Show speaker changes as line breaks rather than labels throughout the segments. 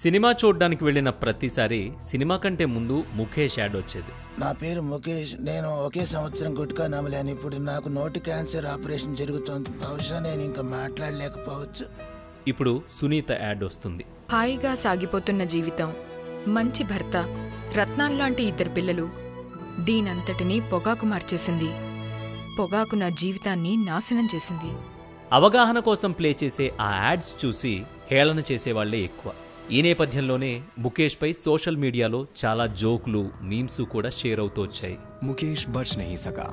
cinema చూడ్డానికి వెళ్ళిన ప్రతిసారి సినిమా కంటే ముందు ముఖేష్ యాడ్ వచ్చేది
నా పేరు ముఖేష్ నేను ఒకే సంవత్సరం గుట్కా నమ్మలేను ఇప్పుడు నాకు నోటి క్యాన్సర్ ఆపరేషన్ జరుగుతోంది బహుశా నేను ఇంకా మాట్లాడలేకపోవచ్చు
ఇప్పుడు సునీత యాడ్ వస్తుంది
హాయిగా సాగిపోతున్న జీవితం మంచి భర్త రత్నాల్లాంటి ఇద్దరు పిల్లలు దీనంతటినీ పొగాకు మార్చేసింది పొగాకు నా జీవితాన్ని నాశనం చేసింది
అవగాహన కోసం ప్లే చేసే ఆ యాడ్స్ చూసి హేళన చేసేవాళ్లే ఎక్కువ ఈ నేపథ్యంలోనే ముఖేష్ పై సోషల్ మీడియాలో చాలా జోకులు మీమ్స్ కూడా షేర్ అవుతూ వచ్చాయి
मुकेश बच नहीं सका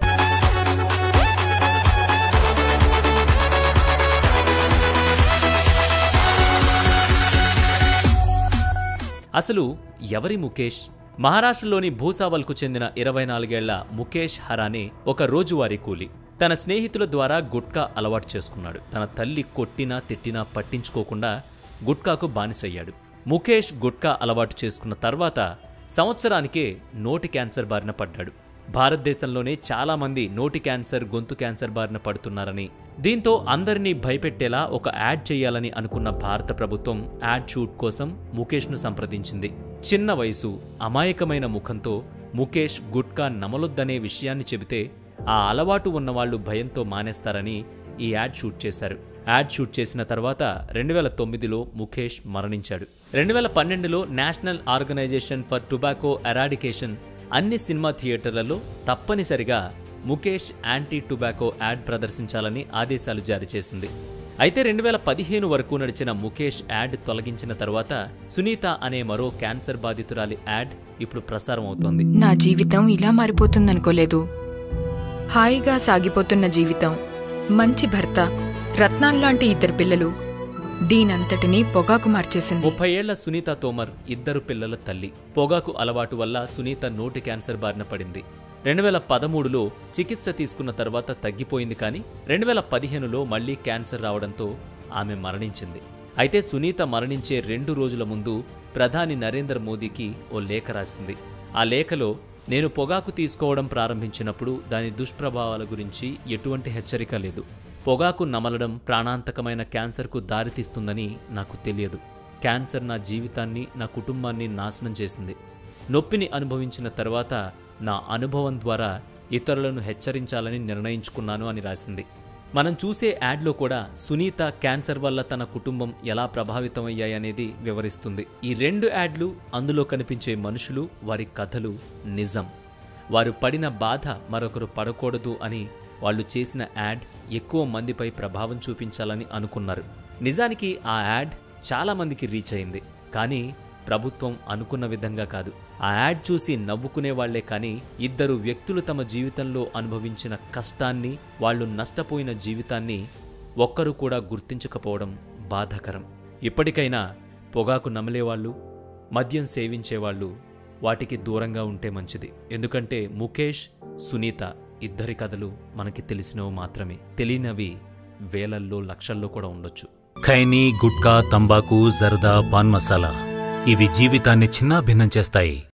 అసలు ఎవరి ముఖేష్ మహారాష్ట్రలోని భూసావల్కు చెందిన ఇరవై నాలుగేళ్ల ముఖేష్ హరానే ఒక రోజువారీ కూలి తన స్నేహితుల ద్వారా గుట్కా అలవాటు చేసుకున్నాడు తన తల్లి కొట్టినా తిట్టినా పట్టించుకోకుండా గుట్కాకు బానిసయ్యాడు ముఖేష్ గుట్కా అలవాటు చేసుకున్న తర్వాత సంవత్సరానికే నోటి క్యాన్సర్ బారిన పడ్డాడు భారతదేశంలోనే చాలా మంది నోటి క్యాన్సర్ గొంతు క్యాన్సర్ బారిన పడుతున్నారని దీంతో అందరినీ భయపెట్టేలా ఒక యాడ్ చేయాలని అనుకున్న భారత ప్రభుత్వం యాడ్ షూట్ కోసం ముఖేష్ను సంప్రదించింది చిన్న వయసు అమాయకమైన ముఖంతో ముఖేష్ గుట్కా నమలొద్దనే విషయాన్ని చెబితే ఆ అలవాటు ఉన్నవాళ్లు భయంతో మానేస్తారని ఈ యాడ్ షూట్ చేశారు యాడ్ షూట్ చేసిన తర్వాత రెండు వేల తొమ్మిదిలో ముఖేష్ మరణించాడు రెండు వేల పన్నెండులో national organisation for tobacco eradication అన్ని సినిమా థియేటర్లలో తప్పనిసరిగా ముఖేష్ యాంటీ టొబాకో యాడ్ ప్రదర్శించాలని ఆదేశాలు జారీ చేసింది అయితే రెండు వేల పదిహేను వరకు నడిచిన ముఖేష్ యాడ్ తొలగించిన తర్వాత సునీత అనే మరో క్యాన్సర్ బాధితురాలి యాడ్ ఇప్పుడు ప్రసారం అవుతోంది
నా జీవితం ఇలా మారిపోతుందనుకోలేదు హాయిగా సాగిపోతున్న జీవితం మంచి భర్త రత్నాల్లాంటి ఇద్దరు పిల్లలు దీనంతటినీ పొగాకు మార్చేసింది
ముప్పై ఏళ్ల సునీత తోమర్ ఇద్దరు పిల్లల తల్లి పొగాకు అలవాటు వల్ల సునీత నోటి క్యాన్సర్ బారిన పడింది రెండు వేల పదమూడులో చికిత్స తీసుకున్న తర్వాత తగ్గిపోయింది కానీ రెండు వేల పదిహేనులో మళ్లీ క్యాన్సర్ రావడంతో ఆమె మరణించింది అయితే సునీత మరణించే రెండు రోజుల ముందు ప్రధాని నరేంద్ర మోదీకి ఓ లేఖ రాసింది ఆ లేఖలో నేను పొగాకు తీసుకోవడం ప్రారంభించినప్పుడు దాని దుష్ప్రభావాల గురించి ఎటువంటి హెచ్చరిక లేదు పొగాకు నమలడం ప్రాణాంతకమైన క్యాన్సర్కు దారితీస్తుందని నాకు తెలియదు క్యాన్సర్ నా జీవితాన్ని నా కుటుంబాన్ని నాశనం చేసింది నొప్పిని అనుభవించిన తర్వాత నా అనుభవం ద్వారా ఇతరులను హెచ్చరించాలని నిర్ణయించుకున్నాను అని రాసింది మనం చూసే యాడ్లో కూడా సునీత క్యాన్సర్ వల్ల తన కుటుంబం ఎలా ప్రభావితమయ్యాయనేది వివరిస్తుంది ఈ రెండు యాడ్లు అందులో కనిపించే మనుషులు వారి కథలు నిజం వారు పడిన బాధ మరొకరు పడకూడదు అని వాళ్ళు చేసిన యాడ్ ఎక్కువ మందిపై ప్రభావం చూపించాలని అనుకున్నారు నిజానికి ఆ యాడ్ చాలా మందికి రీచ్ అయింది కానీ ప్రభుత్వం అనుకున్న విధంగా కాదు ఆ యాడ్ చూసి నవ్వుకునే వాళ్లే కానీ ఇద్దరు వ్యక్తులు తమ జీవితంలో అనుభవించిన కష్టాన్ని వాళ్ళు నష్టపోయిన జీవితాన్ని ఒక్కరు కూడా గుర్తించకపోవడం బాధాకరం ఇప్పటికైనా పొగాకు నమలేవాళ్ళు మద్యం సేవించేవాళ్ళు వాటికి దూరంగా ఉంటే మంచిది ఎందుకంటే ముఖేష్ సునీత ఇద్దరి కథలు మనకి తెలిసినవి మాత్రమే తెలియనివి వేలల్లో లక్షల్లో కూడా ఉండొచ్చు
ఖైనీ గుట్కా తంబాకు జర్దా పాన్ మసాలా ఇవి జీవితాన్ని చిన్నాభిన్నం చేస్తాయి